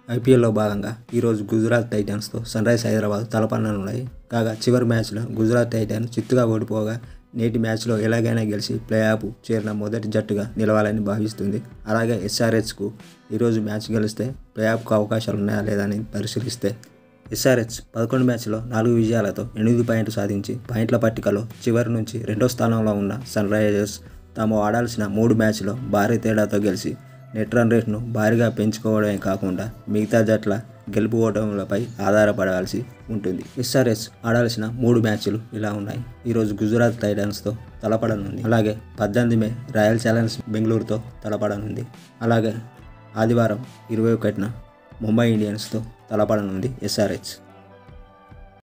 ఐపీఎల్లో భాగంగా ఈరోజు గుజరాత్ టైటన్స్తో సన్ రైజ్ హైదరాబాద్ తలపడనున్నాయి కాగా చివరి మ్యాచ్లో గుజరాత్ టైటన్స్ చిత్తుగా ఓడిపోగా నేటి మ్యాచ్లో ఎలాగైనా గెలిచి ప్లే ఆఫ్ చేరిన మొదటి జట్టుగా నిలవాలని భావిస్తుంది అలాగే ఎస్ఆర్హెచ్కు ఈరోజు మ్యాచ్ గెలిస్తే ప్లే ఆఫ్కు అవకాశాలు ఉన్నాయా లేదా అని పరిశీలిస్తే ఎస్ఆర్హెచ్ పదకొండు మ్యాచ్లో నాలుగు విజయాలతో ఎనిమిది పాయింట్లు సాధించి పాయింట్ల పట్టికలో చివరి నుంచి రెండో స్థానంలో ఉన్న సన్ రైజర్స్ తాము ఆడాల్సిన మూడు మ్యాచ్లో భారీ తేడాతో గెలిచి నెట్ రన్ రేట్ను భారీగా పెంచుకోవడమే కాకుండా మిగతా జట్ల గెలుపు ఓటములపై ఆధారపడాల్సి ఉంటుంది ఎస్ఆర్ఎస్ ఆడాల్సిన మూడు మ్యాచ్లు ఇలా ఉన్నాయి ఈరోజు గుజరాత్ టైటన్స్తో తలపడనుంది అలాగే పద్దెనిమిది మే రాయల్ ఛాలెంజ్ బెంగళూరుతో తలపడనుంది అలాగే ఆదివారం ఇరవై ఒకటిన ముంబై ఇండియన్స్తో తలపడనుంది ఎస్ఆర్హెచ్